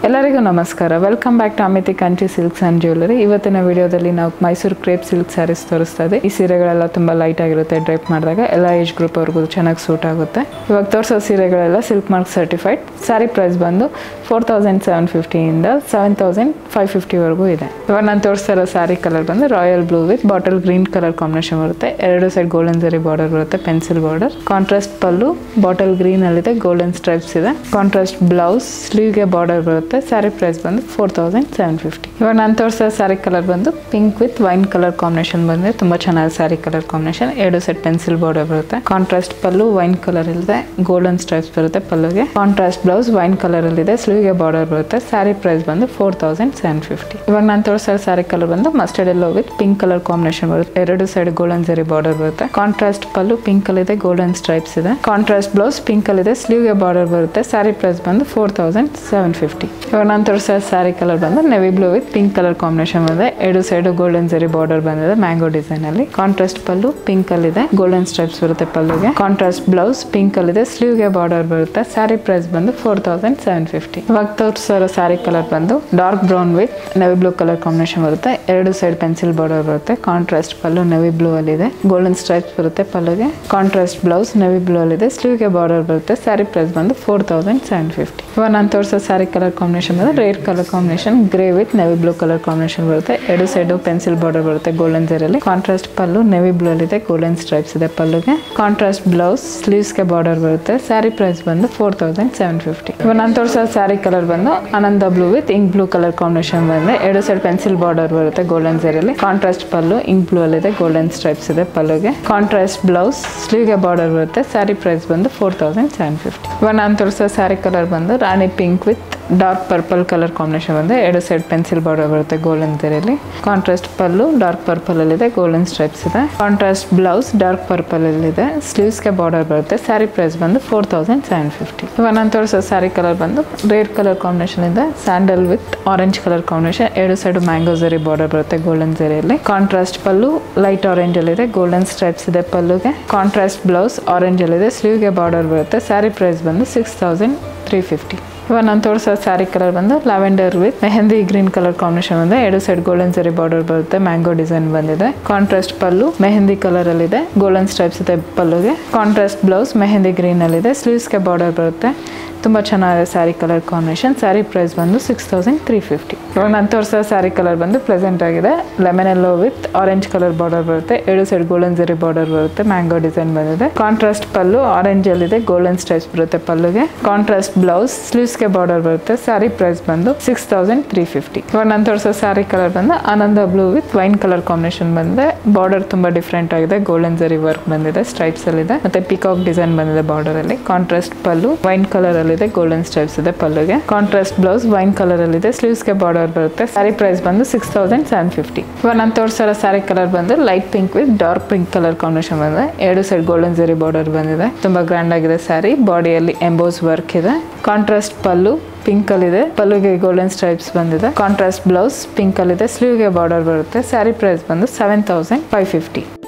ಎಲ್ಲರಿಗೂ ನಮಸ್ಕಾರ welcome back to Amiti Kanchi silks and jewellery ಇವತ್ತಿನ ವಿಡಿಯೋದಲ್ಲಿ ನಾವು ಮೈಸೂರು ಕ್ರೇಪ್ ಸಿಲ್ಕ್ ಸ್ಯಾರೀಸ್ ತೋರಿಸ್ತಾ ಇದೆ ಈ ಸೀರೆಗಳೆಲ್ಲ ತುಂಬ ಲೈಟ್ ಆಗಿರುತ್ತೆ ಡ್ರೈಪ್ ಮಾಡಿದಾಗ ಎಲ್ಲ ಏಜ್ ಗ್ರೂಪ್ ಅವ್ರಿಗೂ ಚೆನ್ನಾಗಿ ಸೂಟ್ ಆಗುತ್ತೆ ಇವಾಗ ತೋರಿಸೋ ಸೀರೆಗಳೆಲ್ಲ silk mark certified saree price ಬಂದು ಫೋರ್ ತೌಸಂಡ್ ಸೆವೆನ್ ಫಿಫ್ಟಿಯಿಂದ ಸೆವೆನ್ ತೌಸಂಡ್ ಫೈವ್ ಫಿಫ್ಟಿವರೆಗೂ ಇದೆ ಇವಾಗ ನಾನು ತೋರಿಸ್ತಾ ಇರೋ ಸ್ಯಾರಿ ಕಲರ್ ಬಂದು royal blue with bottle green colour combination ಬರುತ್ತೆ ಎರಡು ಸೈಡ್ ಗೋಲ್ಡನ್ ಜರಿ ಬಾರ್ಡರ್ ಬರುತ್ತೆ ಪೆನ್ಸಿಲ್ ಬಾರ್ಡರ್ ಕಾಂಟ್ರಾಸ್ಟ್ ಪಲ್ಲು ಬಾಟಲ್ ಗ್ರೀನ್ ಅಲ್ಲಿದೆ ಗೋಲ್ಡನ್ ಸ್ಟ್ರೈಪ್ಸ್ ಇದೆ ಕಾಂಟ್ರಾಸ್ಟ್ ಬ್ಲೌಸ್ ಸ್ಲೀವ್ಗೆ ಬಾರ್ಡರ್ ಬರುತ್ತೆ ಸ್ಯಾರಿ ಪ್ರೈಸ್ ಬಂದು ಫೋರ್ ತೌಸಂಡ್ ಸೆವೆನ್ ಫಿಫ್ಟಿ ಇವಾಗ ನಾನು ತೋರಿಸೋ ಸ್ಯಾರಿ ಕಲರ್ ಬಂದು pink with wine colour combination ಬಂದಿದೆ ತುಂಬಾ ಚೆನ್ನಾಗಿ ಸ್ಯಾರಿ ಕಲರ್ ಕಾಂಬಿನೇಷನ್ ಎರಡು ಸೆಟ್ ಪೆನ್ಸಿಲ್ ಬಾರ್ಡರ್ ಬರುತ್ತೆ ಕಾಂಟ್ರಾಸ್ಟ್ ಪಲ್ಲು ವೈನ್ ಕಲರ್ ಇಲ್ಲದೆ ಗೋಲ್ಡನ್ ಸ್ಟ್ರೈಪ್ಸ್ ಬರುತ್ತೆ ಪಲ್ಲುಗೆ ಕಾಂಟ್ರಾಸ್ಟ್ ಬ್ಲೌಸ್ ವೈನ್ ಕಲರ್ ಅಲ್ಲಿದೆ ಸ್ಲೀವ್ಗೆ ಬಾರ್ಡರ್ ಬರುತ್ತೆ ಸ್ಯಾರಿ ಪ್ರೈಸ್ ಬಂದು ಫೋರ್ ತೌಸಂಡ್ ಸೆವೆನ್ ಫಿಫ್ಟಿ ಇವಾಗ ನಾನು ತೋರಿಸೋ ಸ್ಯಾರಿ ಕಲರ್ ಬಂದು mustard yellow with pink colour combination ಬರುತ್ತೆ ಎರಡು ಸೈಡ್ ಗೋಲ್ಡನ್ ಜರಿ ಬಾರ್ಡರ್ ಬರುತ್ತೆ ಕಾಂಟ್ರಾಸ್ಟ್ ಪಲ್ಲು ಪಿಂಕ್ ಅಲ್ಲಿ ಇದೆ ಗೋಲ್ಡನ್ ಸ್ಟ್ರೈಪ್ಸ್ ಇದೆ ಕಾಂಟ್ರಾಸ್ಟ್ ಬ್ಲೌಸ್ ಪಿಂಕ್ ಅಲ್ಲಿ ಇದೆ ಸ್ಲೀವ್ಗೆ ಬಾರ್ಡರ್ ಬರುತ್ತೆ ಸ್ಯಾರಿ ಪ್ರೈಸ್ ಬಂದು ಫೋರ್ ತೌಸಂಡ್ ಸೆವೆನ್ ಫಿಫ್ಟಿ ಇವಾಗ ನಾನು ತೋರಿಸೋ ಸ್ಯಾರಿ ಕಲರ್ ಬಂದು navy blue with pink colour combination ಬಂದಿದೆ ಎರಡು ಸೈಡ್ ಗೋಲ್ಡನ್ ಜರಿ ಬಾರ್ಡರ್ ಬಂದಿದೆ ಮ್ಯಾಂಗೋ ಡಿಸೈನ್ ಅಲ್ಲಿ ಕಾಂಟ್ರಾಸ್ಟ್ ಪಲ್ಲು ಪಿಂಕ್ ಅಲ್ಲಿ ಇದೆ ಗೋಲ್ಡನ್ ಸ್ಟ್ರೈಪ್ಸ್ ಬರುತ್ತೆ ಪಲ್ಲುಗೆ ಕಾಂಟ್ರಾಸ್ಟ್ ಬ್ಲೌಸ್ ಪಿಂಕ್ ಅಲ್ಲಿ ಇದೆ ಸ್ಲೀವ್ಗೆ ಬಾರ್ಡರ್ ಬರುತ್ತೆ ಸ್ಯಾರಿ ಪ್ರೈಸ್ ಬಂದು ಫೋರ್ ತೌಸಂಡ್ ಸೆವೆನ್ ಫಿಫ್ಟಿ ಇವಾಗ ತೋರಿಸೋ ಸ್ಯಾರಿ ಕಲರ್ ಬಂದು dark brown with navy blue colour combination ಬರುತ್ತೆ ಎರಡು ಸೈಡ್ ಪೆನ್ಸಿಲ್ ಬಾರ್ಡರ್ ಬರುತ್ತೆ ಕಾಂಟ್ರಾಸ್ಟ್ ಪಲ್ಲು ನೆವಿ ಬ್ಲೂ ಅಲ್ಲಿ ಇದೆ ಗೋಲ್ಡನ್ ಸ್ಟ್ರೈಪ್ಸ್ ಬರುತ್ತೆ ಪಲ್ಲುಗೆ ಕಾಂಟ್ರಾಸ್ಟ್ ಬ್ಲೌಸ್ ನೆವಿ ಬ್ಲೂ ಅಲ್ಲಿ ಇದೆ ಸ್ಲೀವ್ಗೆ ಬಾರ್ಡರ್ ಬರುತ್ತೆ ಸ್ಯಾರಿ ಪ್ರೈಸ್ ಬಂದು ಫೋರ್ ತೌಸಂಡ್ ಸೆವೆನ್ ಫಿಫ್ಟಿ ಇವಾಗ ನಾನು ತೋರಿಸೋ ಸ್ಯಾರಿ ಕಲರ್ ಕಾಂಬಿನೇಷನ್ ಬಂದು rare colour combination grey with navy blue colour combination ಬರುತ್ತೆ ಎರಡು ಸೈಡು ಪೆನ್ಸಿಲ್ ಬಾರ್ಡರ್ ಬರುತ್ತೆ ಗೋಲ್ಡನ್ ಜೆರಲ್ಲಿ ಕಾಂಟ್ರಾಸ್ಟ್ ಪಲ್ಲು ನೆವಿ ಬ್ಲೂ ಅಲ್ಲಿ ಇದೆ ಗೋಲ್ಡನ್ ಸ್ಟ್ರೈಪ್ಸ್ ಇದೆ ಪಲ್ಲುಗೆ ಕಾಂಟ್ರಾಸ್ಟ್ ಬ್ಲೌಸ್ ಸ್ಲೀವ್ಸ್ಗೆ ಬಾರ್ಡರ್ ಬರುತ್ತೆ ಸ್ಯಾರಿ ಪ್ರೈಸ್ ಬಂದು ಫೋರ್ ತೌಸಂಡ್ ಸೆವೆನ್ ಫಿಫ್ಟಿ ಇವಾಗ ನಾನು ತೋರಿಸೋ ಸ್ಯಾರಿ ಕಲರ್ ಬಂದು ಆನಂದ blue with ink blue colour combination ಬಂದ್ರೆ ಎರಡು ಸೈಡ್ ಪೆನ್ಸಿಲ್ ಬಾರ್ಡರ್ ಬರುತ್ತೆ ಗೋಲ್ಡನ್ ಜೆರಲ್ಲಿ ಕಾಂಟ್ರಾಸ್ಟ್ ಪಲ್ಲು ಇಂಕ್ ಬ್ಲೂ ಅಲ್ಲಿ ಇದೆ ಗೋಲ್ಡನ್ ಸ್ಟ್ರೈಪ್ಸ್ ಇದೆ ಪಲ್ಲುಗೆ ಕಾಂಟ್ರಾಸ್ಟ್ ಬ್ಲೌಸ್ ಸ್ಲೀವ್ಗೆ ಬಾರ್ಡರ್ ಬರುತ್ತೆ ಸ್ಯಾರಿ ಪ್ರೈಸ್ ಬಂದು ಫೋರ್ ತೌಸಂಡ್ ಸೆವೆನ್ ಫಿಫ್ಟಿ ಇವಾಗ ನಾನು ತೋರಿಸೋ ಸ್ಯಾರಿ ಕಲರ್ ಬಂದು ರಾಣಿ pink with dark purple colour combination ಬಂದೆ ಎರಡು ಸೈಡ್ ಪೆನ್ಸಿಲ್ ಬಾರ್ಡರ್ ಬರುತ್ತೆ ಗೋಲ್ಡನ್ ತೆರೆಯಲ್ಲಿ ಕಾಂಟ್ರಾಸ್ಟ್ ಪಲ್ಲು ಡಾರ್ಕ್ ಪರ್ಪಲ್ ಅಲ್ಲಿ ಇದೆ ಗೋಲ್ಡನ್ ಸ್ಟ್ರೈಪ್ಸ್ ಇದೆ ಕಾಂಟ್ರಾಸ್ಟ್ ಬ್ಲೌಸ್ ಡಾರ್ಕ್ ಪರ್ಪಲ್ ಅಲ್ಲಿ ಇದೆ ಸ್ಲೀವ್ಸ್ಗೆ ಬಾರ್ಡರ್ ಬರುತ್ತೆ ಸ್ಯಾರಿ ಪ್ರೈಸ್ ಬಂದು ಫೋರ್ ತೌಸಂಡ್ ಸೆವೆನ್ ಫಿಫ್ಟಿ ಇವಾಗ ನಾನು ತೋರಿಸೋ ಸ್ಯಾರಿ ಕಲರ್ ಬಂದು ರೇರ್ ಕಲರ್ ಕಾಂಬಿನೇಷನ್ ಇದೆ sandal with orange colour combination ಎರಡು ಸೈಡ್ ಮ್ಯಾಂಗೋ ಜರಿ ಬಾರ್ಡರ್ ಬರುತ್ತೆ ಗೋಲ್ಡನ್ ಜರಿಯಲ್ಲಿ ಕಾಂಟ್ರಾಸ್ಟ್ ಪಲ್ಲು ಲೈಟ್ ಆರೆಂಜ್ ಅಲ್ಲಿ ಇದೆ ಗೋಲ್ಡನ್ ಸ್ಟ್ರೈಪ್ಸ್ ಇದೆ ಪಲ್ಲುಗೆ ಕಾಂಟ್ರಾಸ್ಟ್ ಬ್ಲೌಸ್ ಆರೆಂಜ್ ಅಲ್ಲಿ ಇದೆ ಸ್ಲೀವ್ಗೆ ಬಾರ್ಡರ್ ಬರುತ್ತೆ ಸ್ಯಾರಿ ಪ್ರೈಸ್ ಬಂದು ಸಿಕ್ಸ್ ತೌಸಂಡ್ ತ್ರೀ ಫಿಫ್ಟಿ ಇವಾಗ ನಾನು ತೋರಿಸೋ ಸ್ಯಾರಿ ಕಲರ್ ಬಂದು lavender with mehndi green colour combination ಬಂದೆ ಎರಡು ಸೈಡ್ ಗೋಲ್ಡನ್ ಸರಿ ಬಾರ್ಡರ್ ಬರುತ್ತೆ ಮ್ಯಾಂಗೋ ಡಿಸೈನ್ ಬಂದಿದೆ ಕಾಂಟ್ರಾಸ್ಟ್ ಪಲ್ಲು ಮೆಹಂದಿ ಕಲರ್ ಅಲ್ಲಿ ಇದೆ ಗೋಲ್ಡನ್ ಸ್ಟ್ರೈಪ್ಸ್ ಇದೆ ಪಲ್ಲುಗೆ ಕಾಂಟ್ರಾಸ್ಟ್ ಬ್ಲೌಸ್ ಮೆಹಂದಿ ಗ್ರೀನ್ ಅಲ್ಲಿ ಇದೆ ಸ್ಲೀವ್ಸ್ಗೆ ಬಾರ್ಡರ್ ಬರುತ್ತೆ ತುಂಬ ಚೆನ್ನಾಗಿದೆ saree colour combination saree price ಬಂದು ಸಿಕ್ಸ್ ತೌಸಂಡ್ ತ್ರೀ ಫಿಫ್ಟಿ ಇವಾಗ ನಾನು ತೋರಿಸೋ ಸ್ಯಾರಿ ಕಲರ್ ಬಂದು ಪ್ರೆಸೆಂಟ್ ಆಗಿದೆ lemon yellow with orange colour border ಬರುತ್ತೆ ಎರಡು ಸೈಡ್ ಗೋಲ್ಡನ್ ಜರಿ ಬಾರ್ಡರ್ ಬರುತ್ತೆ ಮ್ಯಾಂಗೋ ಡಿಸೈನ್ ಬಂದಿದೆ ಕಾಂಟ್ರಾಸ್ಟ್ ಪಲ್ಲು ಆರೆಂಜ್ ಅಲ್ಲಿ ಇದೆ ಗೋಲ್ಡನ್ ಸ್ಟೈಪ್ಸ್ ಬರುತ್ತೆ ಪಲ್ಲುಗೆ ಕಾಂಟ್ರಾಸ್ಟ್ ಬ್ಲೌಸ್ ಸ್ಲೀವ್ಸ್ಗೆ ಬಾರ್ಡರ್ ಬರುತ್ತೆ ಸ್ಯಾರಿ ಪ್ರೈಸ್ ಬಂದು ಸಿಕ್ಸ್ ತೌಸಂಡ್ ತ್ರೀ ಫಿಫ್ಟಿ ಇವಾಗ ನಾನು ತೋರಿಸೋ ಸ್ಯಾರಿ ಕಲರ್ ಬಂದು ಆನಂದ blue with wine colour combination ಬಂದಿದೆ ಬಾರ್ಡರ್ ತುಂಬಾ ಡಿಫ್ರೆಂಟ್ ಆಗಿದೆ ಗೋಲ್ಡನ್ ಜರಿ ವರ್ಕ್ ಬಂದಿದೆ ಸ್ಟ್ರೈಪ್ಸ್ ಅಲ್ಲಿ ಇದೆ ಮತ್ತೆ ಪಿಕಾಕ್ ಡಿಸೈನ್ ಬಂದಿದೆ ಬಾರ್ಡರ್ ಅಲ್ಲಿ ಕಾಂಟ್ರಾಸ್ಟ್ ಪಲ್ಲು ವೈನ್ ಕಲರ್ ಅಲ್ಲಿ ಇದೆ ಗೋಲ್ಡನ್ ಸ್ಟೈಪ್ಸ್ ಇದೆ ಪಲ್ಲುಗೆ ಕಾಂಟ್ರಾಸ್ಟ್ ಬ್ಲೌಸ್ ವೈನ್ ಕಲರ್ ಅಲ್ಲಿ ಇದೆ ಸ್ಲೀವ್ಸ್ಗೆ ಬಾರ್ಡರ್ ಬರುತ್ತೆ ಸ್ಯಾರಿ ಪ್ರೈಸ್ ಬಂದು ಸಿಕ್ಸ್ ತೌಸಂಡ್ ಸೆವೆನ್ ಫಿಫ್ಟಿ ಇವಾಗ ನಾನು ತೋರಿಸಿರೋ ಸ್ಯಾರಿ ಕಲರ್ ಬಂದು light pink with dark pink colour combination ಬಂದಿದೆ ಎರಡು ಸೈಡ್ ಗೋಲ್ಡನ್ ಜರಿ ಬಾರ್ಡರ್ ಬಂದಿದೆ ತುಂಬಾ ಗ್ರ್ಯಾಂಡ್ ಆಗಿದೆ ಸ್ಯಾರಿ ಬಾಡಿಯಲ್ಲಿ ಎಂಬೋಸ್ ವರ್ಕ್ ಇದೆ ಕಾಂಟ್ರಾಸ್ಟ್ ಪಲ್ಲು ಪಿಂಕ್ ಅಲ್ಲಿ ಇದೆ ಪಲ್ಲುಗೆ ಗೋಲ್ಡನ್ ಸ್ಟ್ರೈಪ್ಸ್ ಬಂದಿದೆ ಕಾಂಟ್ರಾಸ್ಟ್ ಬ್ಲೌಸ್ ಪಿಂಕ್ ಅಲ್ಲಿ ಇದೆ ಸ್ಲೀವ್ಗೆ ಬಾರ್ಡರ್ ಬರುತ್ತೆ ಸ್ಯಾರಿ ಪ್ರೈಸ್ ಬಂದು ಸೆವೆನ್ ತೌಸಂಡ್ ಫೈವ್ ಫಿಫ್ಟಿ